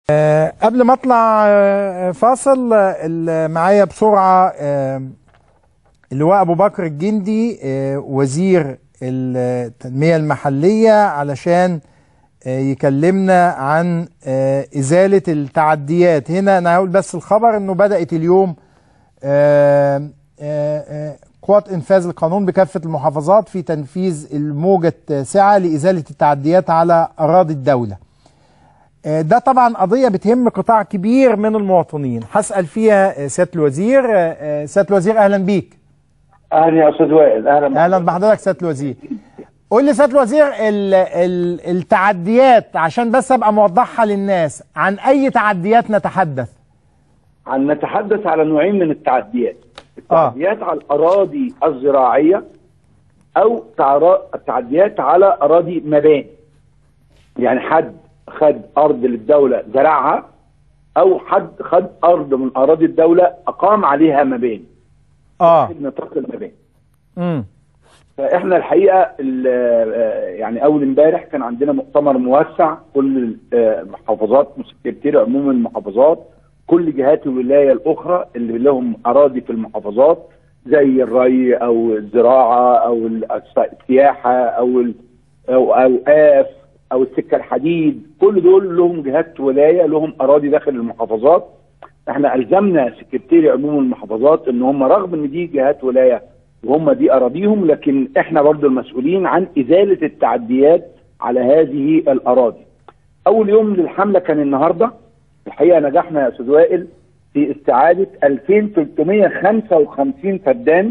أه قبل ما اطلع أه فاصل أه معايا بسرعه اللواء ابو بكر الجندي وزير التنميه المحليه علشان يكلمنا عن ازاله التعديات هنا انا هقول بس الخبر انه بدات اليوم قوات انفاذ القانون بكافه المحافظات في تنفيذ الموجه التاسعه لازاله التعديات على اراضي الدوله ده طبعا قضية بتهم قطاع كبير من المواطنين هسأل فيها سيادة الوزير سيادة الوزير أهلا بيك أهلا يا أستاذ وائل أهلا أهلا بحضرتك سيادة الوزير قول لي سيادة الوزير ال ال التعديات عشان بس أبقى موضحها للناس عن أي تعديات نتحدث عن نتحدث على نوعين من التعديات التعديات آه. على الأراضي الزراعية أو التعديات على أراضي مباني يعني حد خد ارض للدوله زرعها او حد خد ارض من اراضي الدوله اقام عليها مباني اه نطاق المباني امم فاحنا الحقيقه يعني اول امبارح كان عندنا مؤتمر موسع كل المحافظات سكرتير عموم المحافظات كل جهات الولايه الاخرى اللي لهم اراضي في المحافظات زي الري او الزراعه او السياحه او او اوقاف او السكه الحديد كل دول لهم جهات ولايه لهم اراضي داخل المحافظات احنا الزمنا سكرتيري عموم المحافظات ان هم رغم ان دي جهات ولايه وهم دي اراضيهم لكن احنا برضو المسؤولين عن ازاله التعديات على هذه الاراضي. اول يوم للحمله كان النهارده الحقيقه نجحنا يا استاذ وائل في استعاده 2355 فدان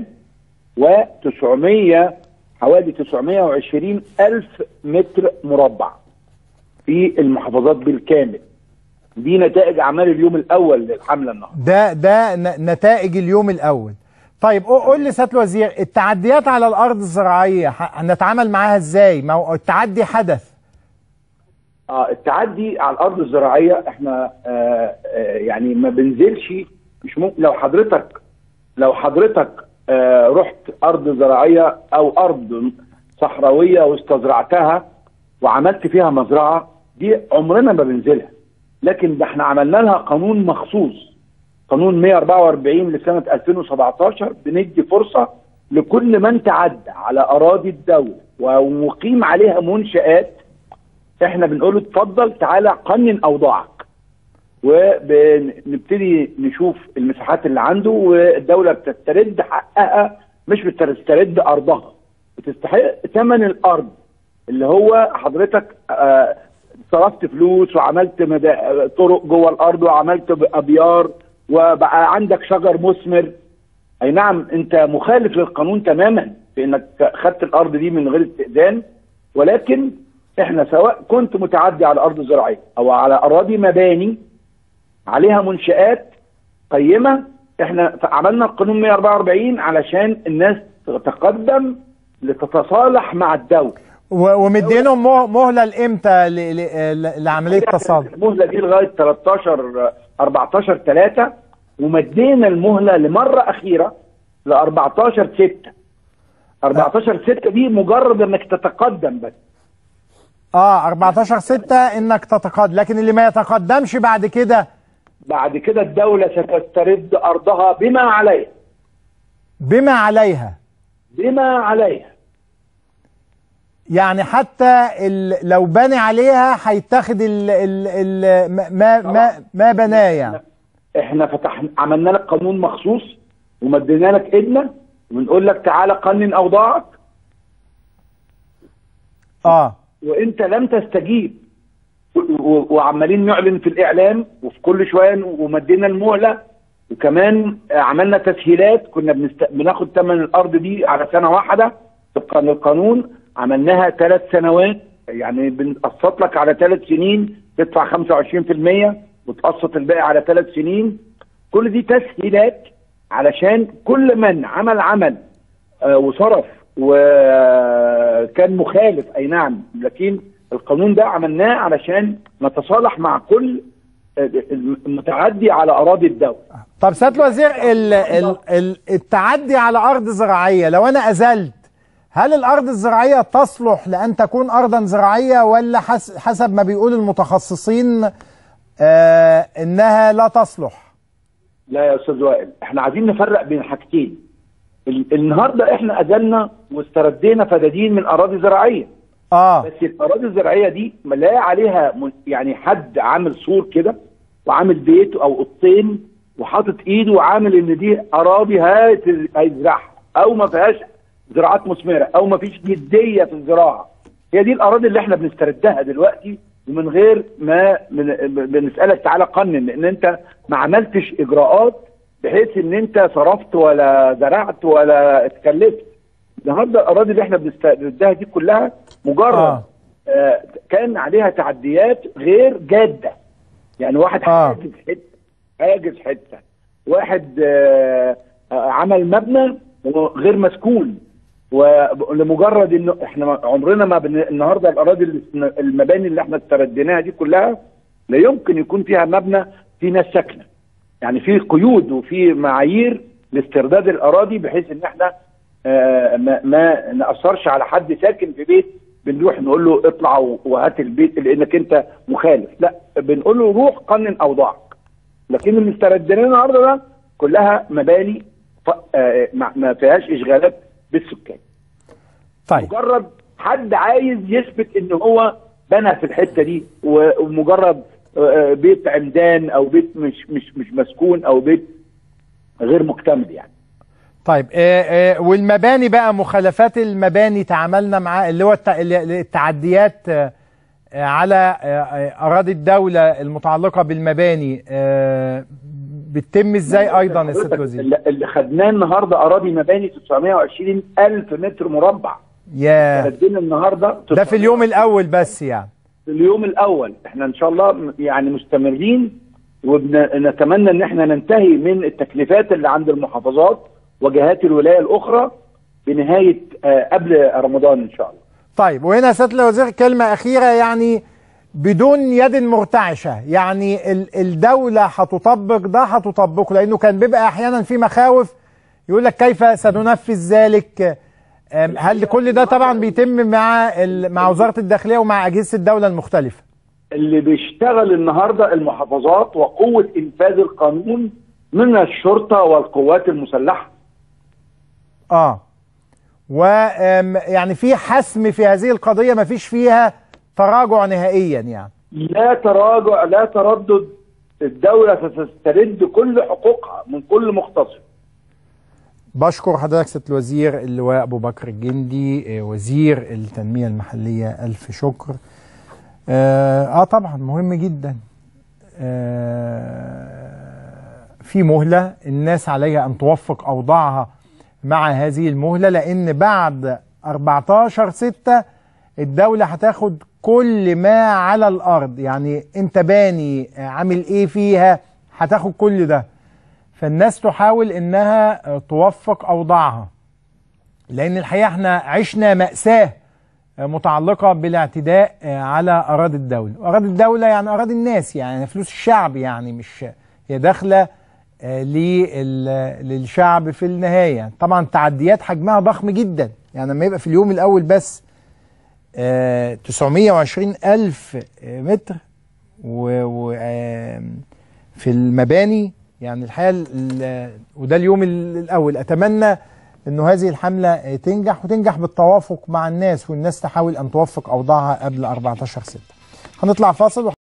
و900 حوالي 920 ألف متر مربع في المحافظات بالكامل دي نتائج أعمال اليوم الأول للحملة النهارده ده ده نتائج اليوم الأول طيب قول لي سياده الوزير التعديات على الأرض الزراعية هنتعامل معاها إزاي؟ ما هو التعدي حدث اه التعدي على الأرض الزراعية احنا آه آه يعني ما بنزلش مش ممكن لو حضرتك لو حضرتك آه رحت ارض زراعيه او ارض صحراويه واستزرعتها وعملت فيها مزرعه دي عمرنا ما بننزلها لكن ده احنا عملنا لها قانون مخصوص قانون 144 لسنه 2017 بندي فرصه لكل من تعدى على اراضي الدوله ومقيم عليها منشات احنا بنقول له اتفضل تعالى قنن اوضاعك وبنبتدي نشوف المساحات اللي عنده والدوله بتسترد حقها مش بتسترد ارضها بتستحق ثمن الارض اللي هو حضرتك صرفت فلوس وعملت طرق جوه الارض وعملت ابيار وبقى عندك شجر مثمر اي نعم انت مخالف للقانون تماما في انك خدت الارض دي من غير استئذان ولكن احنا سواء كنت متعدي على ارض زراعيه او على اراضي مباني عليها منشآت قيمة احنا عملنا القانون 144 علشان الناس تتقدم لتتصالح مع الدولة ومدينهم مهلة لامتى لعملية تصالح؟ المهلة دي لغاية 13 14 3 ومدينا المهلة لمرة أخيرة ل 14 6 14 6 دي مجرد انك تتقدم بس اه 14 6 انك تتقدم لكن اللي ما يتقدمش بعد كده بعد كده الدولة ستسترد أرضها بما عليها بما عليها بما عليها يعني حتى لو بني عليها هيتاخد ال ال ال ما ما ما بناه يعني احنا فتحنا عملنا لك قانون مخصوص ومدينا لك ايدنا ونقول لك تعالى قنن اوضاعك اه وانت لم تستجيب وعمالين نعلن في الاعلام وفي كل شويه ومدينا المهله وكمان عملنا تسهيلات كنا بنست... بناخد ثمن الارض دي على سنه واحده طبقا للقانون عملناها ثلاث سنوات يعني بنقسط لك على ثلاث سنين تدفع 25% وتقسط الباقي على ثلاث سنين كل دي تسهيلات علشان كل من عمل عمل آه وصرف وكان مخالف اي نعم لكن القانون ده عملناه علشان نتصالح مع كل المتعدي على اراضي الدوله. طب سياده الوزير ال ال ال التعدي على ارض زراعيه لو انا ازلت هل الارض الزراعيه تصلح لان تكون ارضا زراعيه ولا حسب ما بيقول المتخصصين آه انها لا تصلح لا يا استاذ وائل احنا عايزين نفرق بين حاجتين ال- النهارده احنا اذلنا واستردينا فدادين من اراضي زراعيه اه بس الاراضي الزراعيه دي ما لا عليها من- يعني حد عامل سور كده وعامل بيت او اوضتين وحاطط ايده وعامل ان دي اراضي هات- هيزرعها او ما فيهاش زراعات مثمره او ما فيش جديه في الزراعه هي دي الاراضي اللي احنا بنستردها دلوقتي ومن غير ما من بنسالك تعالى قنن لان انت ما عملتش اجراءات بحيث ان انت صرفت ولا زرعت ولا اتكلفت النهارده الاراضي اللي احنا بنستردها دي كلها مجرد آه. آه. آه كان عليها تعديات غير جاده يعني واحد آه. حاجز حته حاجز حته واحد آه آه عمل مبنى غير مسكون ولمجرد انه احنا عمرنا ما بن... النهارده الاراضي اللي- المباني اللي احنا استرديناها دي كلها لا يمكن يكون فيها مبنى في ناس ساكنه يعني في قيود وفي معايير لاسترداد الاراضي بحيث ان احنا آه، ما, ما ناثرش على حد ساكن في بيت بنروح نقول له اطلع وهات البيت لانك انت مخالف لا بنقول له روح قنن اوضاعك لكن اللي استرديناه النهارده ده كلها مباني ف- آه، ما ما فيهاش اشغالات بالسكان طيب مجرد حد عايز يثبت ان هو بنى في الحته دي و- ومجرد آه، بيت عمدان او بيت مش مش مش مسكون او بيت غير مكتمل يعني طيب آه آه والمباني بقى مخالفات المباني تعاملنا معاه اللي هو التع- التعديات آه آه، على آه، آه، اراضي الدوله المتعلقه بالمباني آه بتتم ازاي ايضا يا سياده الوزير؟ اللي اللي خدناه النهارده اراضي مباني 920 الف متر مربع يا خدنا النهارده ده في اليوم الاول بس يعني في اليوم الاول احنا ان شاء الله م- يعني مستمرين ونتمنى ان احنا ننتهي من التكليفات اللي عند المحافظات وجهات الولايه الاخرى بنهايه آه، قبل رمضان ان شاء الله طيب وهنا يا سياده الوزير كلمه اخيره يعني بدون يد مرتعشه يعني ال- الدوله هتطبق ده هتطبقه لانه كان بيبقى احيانا في مخاوف يقول لك كيف سننفذ ذلك أم، هل كل ده طبعا بيتم مع ال- مع وزاره الداخليه ومع اجهزه الدوله المختلفه اللي بيشتغل النهارده المحافظات وقوه انفاذ القانون من الشرطه والقوات المسلحه اه و أم، يعني في حسم في هذه القضيه ما فيش فيها تراجع نهائيا يعني لا تراجع لا تردد الدوله ستسترد كل حقوقها من كل مختصر بشكر حضرتك سياده الوزير اللواء ابو بكر الجندي آه، وزير التنميه المحليه الف شكر اه, آه طبعا مهم جدا آه في مهله الناس عليها ان توفق اوضاعها مع هذه المهله لان بعد 14 6 الدوله هتاخد كل ما على الارض يعني انت باني آه، عامل ايه فيها هتاخد كل ده فالناس تحاول انها آه، توفق اوضاعها لان الحقيقه احنا عشنا ماساه آه، متعلقه بالاعتداء آه، على اراضي الدوله، اراضي الدوله يعني اراضي الناس يعني فلوس الشعب يعني مش هي داخله آه، لل- للشعب في النهايه، طبعا تعديات حجمها ضخم جدا يعني لما يبقى في اليوم الاول بس آه، 920 ألف آه، متر و, و آه، في المباني يعني الحقيقه ال- ال- وده اليوم ال- الاول اتمنى انه هذه الحمله آه، تنجح وتنجح بالتوافق مع الناس والناس تحاول ان توفق اوضاعها قبل 14 6 هنطلع فاصل